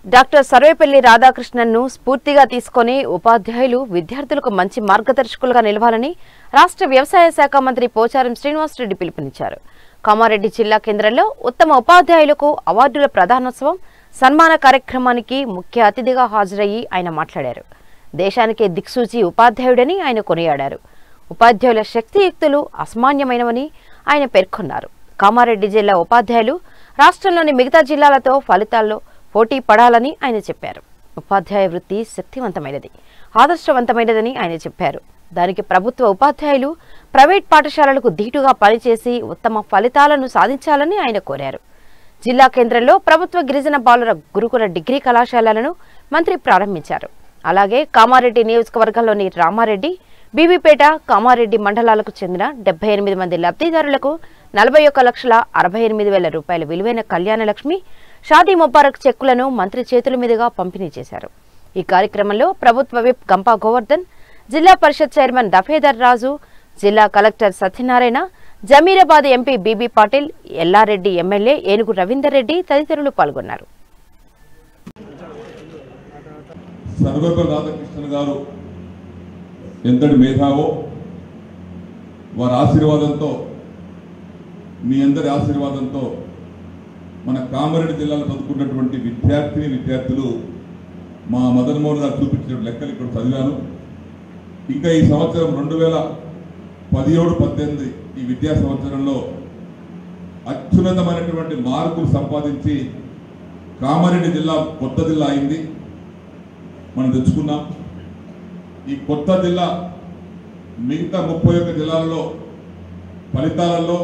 doctor Sarvepalli రాధాకృష్ణన్ను స్ఫూర్తిగా తీసుకొని ఉపాధ్యాయులు విద్యార్థులకు మంచి మార్గదర్శకులుగా నిలవాలని రాష్ట్ర వ్యవసాయ శాఖ మంత్రి పోచారం శ్రీనివాసరెడ్డి పిలుపునిచ్చారు కామారెడ్డి జిల్లా కేంద్రంలో ఉత్తమ ఉపాధ్యాయులకు అవార్డుల ప్రధానోత్సవం సన్మాన కార్యక్రమానికి ముఖ్య అతిథిగా హాజరయ్యి ఆయన మాట్లాడారు దేశానికే దిక్సూచి ఉపాధ్యాయుడని ఆయన కొనియాడారు ఉపాధ్యాయుల శక్తియుక్తులు అసామాన్యమైనవని ఆయన పేర్కొన్నారు కామారెడ్డి జిల్లా ఉపాధ్యాయులు రాష్ట్రంలోని మిగతా జిల్లాలతో ఫలితాల్లో పోటీ పడాలని ఆయన చెప్పారు ఉపాధ్యాయ వృత్తి శక్తివంతమైనది ఆదర్శవంతమైనదని ఆయన చెప్పారు దానికి ప్రభుత్వ ఉపాధ్యాయులు ప్రైవేట్ పాఠశాలలకు ధీటుగా పనిచేసి ఉత్తమ ఫలితాలను సాధించాలని ఆయన కోరారు జిల్లా కేంద్రంలో ప్రభుత్వ గిరిజన బాలుర గురుకుల డిగ్రీ కళాశాలలను మంత్రి ప్రారంభించారు అలాగే కామారెడ్డి నియోజకవర్గంలోని రామారెడ్డి బీబీపేట కామారెడ్డి మండలాలకు చెందిన డెబ్బై ఎనిమిది మంది లబ్ధిదారులకు నలభై ఒక్క లక్షల అరవై ఎనిమిది వేల రూపాయల విలువైన కళ్యాణ లక్ష్మి షాదీ ముబారక్ చెక్కులను మంత్రి చేతుల మీదుగా పంపిణీ చేశారు ఈ కార్యక్రమంలో ప్రభుత్వ విప్ గంపా గోవర్ధన్ జిల్లా పరిషత్ చైర్మన్ దఫేదర్ రాజు జిల్లా collector Satyanarayana Zaheerabad MP B B Patil Yellareddy MLA Enugu Ravinder Reddy తదితరులు పాల్గొన్నారు సర్వేపల్లి రాధాకృష్ణన్ గారు ఎంతటి మేధావో వారి ఆశీర్వాదంతో మీ అందరి ఆశీర్వాదంతో మన కామారెడ్డి జిల్లాలో చదువుకున్నటువంటి విద్యార్థిని విద్యార్థులు మా మదన్ మోహన్ గారు చూపించిన లెక్కలు ఇక్కడ చదివాను ఇంకా ఈ సంవత్సరం రెండు వేల పదిహేడు పద్దెనిమిది ఈ విద్యా సంవత్సరంలో అత్యున్నతమైనటువంటి మార్కులు సంపాదించి కామారెడ్డి జిల్లా కొత్త జిల్లా అయింది మనం తెచ్చుకున్నాం ఈ కొత్త జిల్లా మిగతా ముప్పై ఒక్క జిల్లాలలో ఫలితాలలో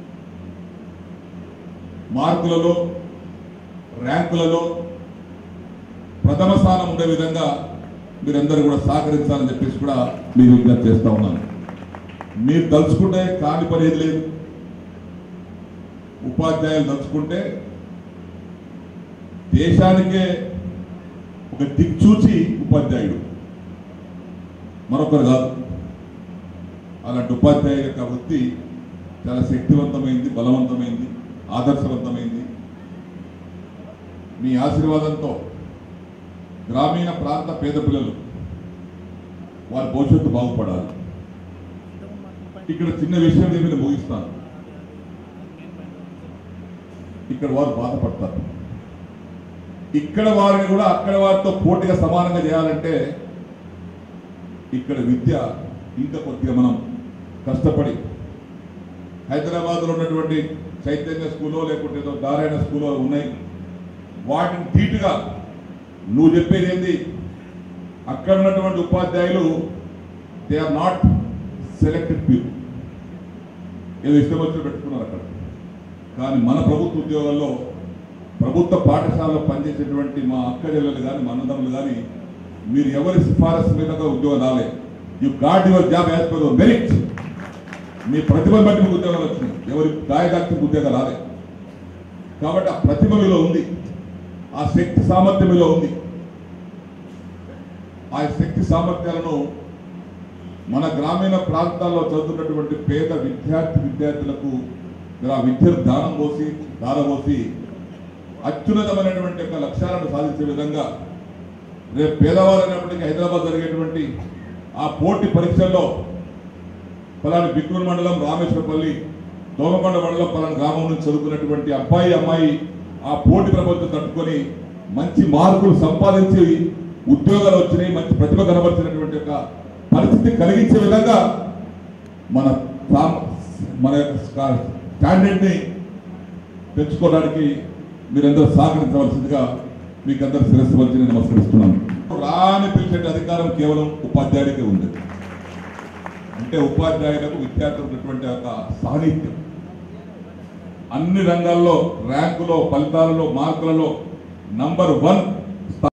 మార్కులలో ర్యాంకులలో ప్రథమ స్థానం ఉండే విధంగా మీరందరూ కూడా సహకరించాలని చెప్పేసి కూడా మీరు విజ్ఞప్తి చేస్తా ఉన్నాను మీరు తలుచుకుంటే కాని పని ఏది లేదు ఉపాధ్యాయులు తలుచుకుంటే దేశానికే ఒక దిక్చూచి ఉపాధ్యాయుడు మరొకరు కాదు అలాంటి ఉపాధ్యాయుల యొక్క వృత్తి చాలా శక్తివంతమైంది బలవంతమైంది ఆదర్శవంతమైంది మీ ఆశీర్వాదంతో గ్రామీణ ప్రాంత పేద పిల్లలు వారి భవిష్యత్తు బాగుపడాలి ఇక్కడ చిన్న విషయం నేను మీద ముగిస్తాను ఇక్కడ వారు బాధపడతారు ఇక్కడ వారిని కూడా అక్కడ వారితో పోటీగా సమానంగా చేయాలంటే ఇక్కడ విద్య ఇంకా కొద్దిగా మనం కష్టపడి హైదరాబాద్లో ఉన్నటువంటి చైతన్య స్కూలో లేకుంటే ఏదో నారాయణ స్కూలో ఉన్నాయి వాటిని ధీటుగా నువ్వు చెప్పేది ఏంది అక్కడ ఉన్నటువంటి ఉపాధ్యాయులు they are not selected people ఏదో ఇష్టం వచ్చి పెట్టుకున్నారు అక్కడ కానీ మన ప్రభుత్వ ఉద్యోగాల్లో ప్రభుత్వ పాఠశాలలో పనిచేసేటువంటి మా అక్క చెల్లెలు కానీ మా అన్నదమ్ములు కానీ మీరు ఎవరి సిఫారసు మీద ఉద్యోగం రాలే you got your job as per merit మీ ప్రతిభను బట్టి మీకు ఉద్యోగాలు వచ్చినాయి ఎవరి గాయదాక్షికి ఉద్యోగాలు రాలే కాబట్టి ఆ ప్రతిభ మీలో ఉంది ఆ శక్తి సామర్థ్యం మీలో ఉంది ఆ శక్తి సామర్థ్యాలను మన గ్రామీణ ప్రాంతాల్లో చదువుతున్నటువంటి పేద విద్యార్థి విద్యార్థులకు మీరు ఆ విద్యను దానం పోసి దారపోసి అత్యున్నతమైనటువంటి యొక్క లక్ష్యాలను సాధించే విధంగా రేపు పేదవారు అయినప్పటికీ హైదరాబాద్ జరిగేటువంటి ఆ పోటీ పరీక్షల్లో పలాని బిక్కుల మండలం రామేశ్వరపల్లి దోమకొండ మండలం పలాని గ్రామం నుంచి చదువుకున్నటువంటి అబ్బాయి అమ్మాయి ఆ పోటీ ప్రపంచం తట్టుకొని మంచి మార్కులు సంపాదించి ఉద్యోగాలు వచ్చినాయి మంచి ప్రతిభ కనబరిచినటువంటి యొక్క పరిస్థితి కలిగించే విధంగా మన సామ- మన యొక్క స్టాండర్డ్ని తెచ్చుకోవడానికి మీరందరూ సహకరించవలసిందిగా మీకు అందరూ శిరస్సు వచ్చి నేను నమస్కరిస్తున్నాను రాని పిలిచే అధికారం కేవలం ఉపాధ్యాయుడికే ఉంది అంటే ఉపాధ్యాయులకు విద్యార్థులకు ఉన్నటువంటి ఒక సాహిత్యం అన్ని రంగాల్లో ర్యాంకులో ఫలితాలలో మార్కులలో నంబర్ వన్